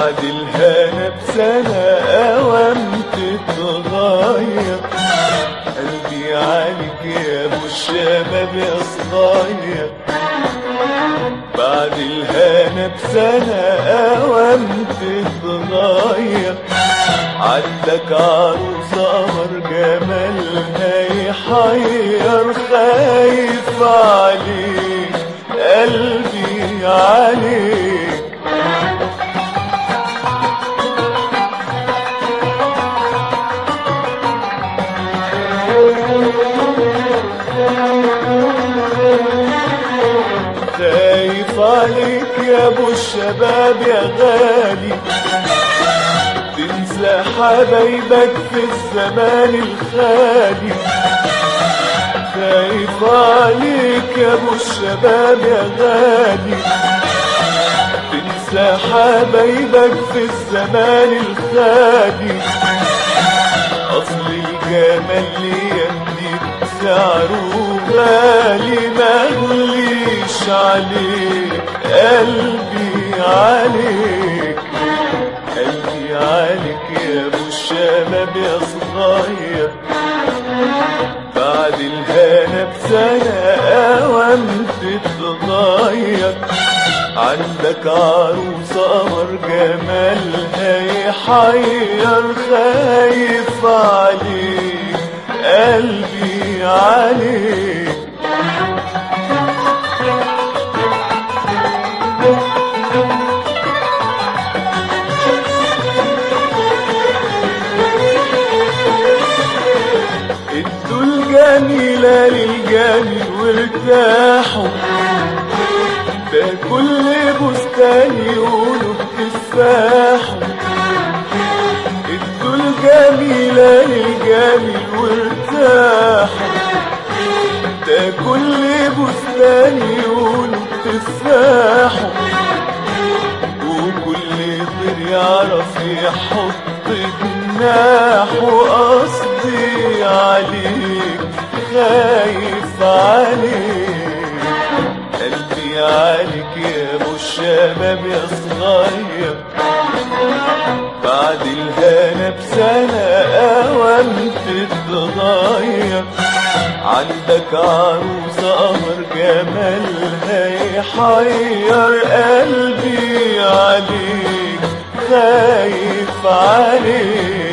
بعد الهنا بسنة أوام تتغير قلبي عليك يا ابو الشباب يا صغير بعد الهنا بسنة أوام تتغير عندك عروسة قمر جمالها يحير خايف عليك قلبي عليك خايف عليك يا ابو الشباب يا غالي تنسى حبايبك في الزمان الخالي خايف عليك يا ابو الشباب يا غالي تنسى حبايبك في الزمان الخالي اصل الجمال لي يمدي سعره غالي ما اغليش عليك قلبي عليك قلبي عليك يا ابو الشباب يا صغير بعد الهنا بسنة أوام تتغير عندك عروسة قمر جمالها يحير خايف عليك قلبي عليك ادوا الجميلة للجميل وارتاحوا ده كل بستان يقولوا تفاحوا ادوا الجميلة للجميل وارتاحوا ده كل بستان يقولوا تفاحوا وكل طير يعرف يحط جناحه قصدي عليك خايف عليك قلبي عليك يا ابو الشباب يا صغير بعد الهنا بسنة أوام تتغير عندك عروسة قمر جمالها يحير قلبي عليك خايف عليك